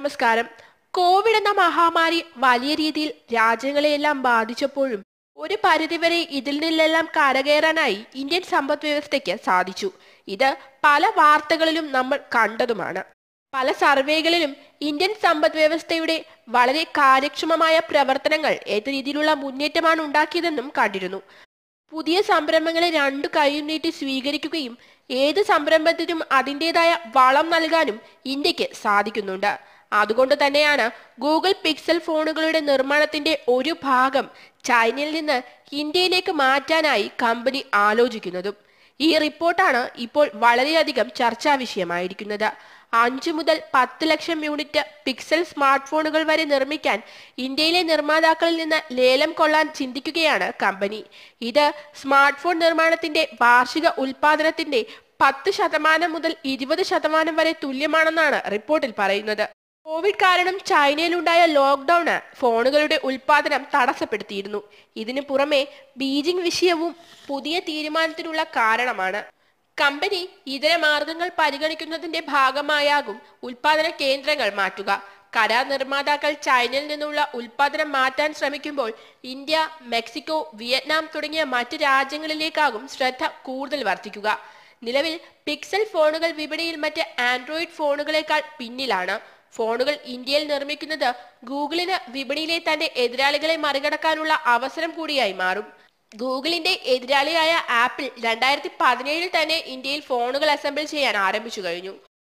നമസ്കാരം കോവിഡ് എന്ന മഹാമാരി വലിയ രീതിയിൽ രാജ്യങ്ങളെയെല്ലാം ബാധിച്ചപ്പോഴും ഒരു പരിധിവരെ ഇതിൽ നിന്നെല്ലാം കരകയറാനായി ഇന്ത്യൻ സമ്പദ് വ്യവസ്ഥയ്ക്ക് സാധിച്ചു ഇത് പല വാർത്തകളിലും നമ്മൾ കണ്ടതുമാണ് പല സർവേകളിലും ഇന്ത്യൻ സമ്പദ് വ്യവസ്ഥയുടെ വളരെ കാര്യക്ഷമമായ പ്രവർത്തനങ്ങൾ ഏത് രീതിയിലുള്ള മുന്നേറ്റമാണ് ഉണ്ടാക്കിയതെന്നും കണ്ടിരുന്നു പുതിയ സംരംഭങ്ങളെ രണ്ടു കൈയും നീട്ടി സ്വീകരിക്കുകയും ഏത് സംരംഭത്തിനും അതിൻ്റെതായ വളം നൽകാനും ഇന്ത്യക്ക് സാധിക്കുന്നുണ്ട് അതുകൊണ്ട് തന്നെയാണ് ഗൂഗിൾ പിക്സൽ ഫോണുകളുടെ നിർമ്മാണത്തിന്റെ ഒരു ഭാഗം ചൈനയിൽ നിന്ന് ഇന്ത്യയിലേക്ക് മാറ്റാനായി കമ്പനി ആലോചിക്കുന്നതും ഈ റിപ്പോർട്ടാണ് ഇപ്പോൾ വളരെയധികം ചർച്ചാ വിഷയമായിരിക്കുന്നത് അഞ്ചു മുതൽ പത്ത് ലക്ഷം യൂണിറ്റ് പിക്സൽ സ്മാർട്ട് ഫോണുകൾ വരെ നിർമ്മിക്കാൻ ഇന്ത്യയിലെ നിർമ്മാതാക്കളിൽ നിന്ന് ലേലം കൊള്ളാൻ ചിന്തിക്കുകയാണ് കമ്പനി ഇത് സ്മാർട്ട് ഫോൺ നിർമ്മാണത്തിന്റെ വാർഷിക ഉൽപാദനത്തിന്റെ പത്ത് ശതമാനം മുതൽ ഇരുപത് ശതമാനം വരെ തുല്യമാണെന്നാണ് റിപ്പോർട്ടിൽ പറയുന്നത് കോവിഡ് കാരണം ചൈനയിലുണ്ടായ ലോക്ക്ഡൌണ് ഫോണുകളുടെ ഉൽപാദനം തടസ്സപ്പെടുത്തിയിരുന്നു ഇതിനു പുറമെ ബീജിംഗ് വിഷയവും പുതിയ തീരുമാനത്തിനുള്ള കാരണമാണ് കമ്പനി ഇതര മാർഗങ്ങൾ പരിഗണിക്കുന്നതിന്റെ ഭാഗമായാകും ഉൽപാദന കേന്ദ്രങ്ങൾ മാറ്റുക കരാർ നിർമ്മാതാക്കൾ ചൈനയിൽ നിന്നുള്ള ഉൽപാദനം മാറ്റാൻ ശ്രമിക്കുമ്പോൾ ഇന്ത്യ മെക്സിക്കോ വിയറ്റ്നാം തുടങ്ങിയ മറ്റ് രാജ്യങ്ങളിലേക്കാകും ശ്രദ്ധ കൂടുതൽ വർദ്ധിക്കുക നിലവിൽ പിക്സൽ ഫോണുകൾ വിപണിയിൽ മറ്റ് ആൻഡ്രോയിഡ് ഫോണുകളെക്കാൾ പിന്നിലാണ് ഫോണുകൾ ഇന്ത്യയിൽ നിർമ്മിക്കുന്നത് ഗൂഗിളിന് വിപണിയിലെ തന്റെ എതിരാളികളെ മറികടക്കാനുള്ള അവസരം കൂടിയായി മാറും ഗൂഗിളിന്റെ എതിരാളിയായ ആപ്പിൾ രണ്ടായിരത്തി പതിനേഴിൽ തന്നെ ഇന്ത്യയിൽ ഫോണുകൾ അസംബിൾ ചെയ്യാൻ ആരംഭിച്ചു കഴിഞ്ഞു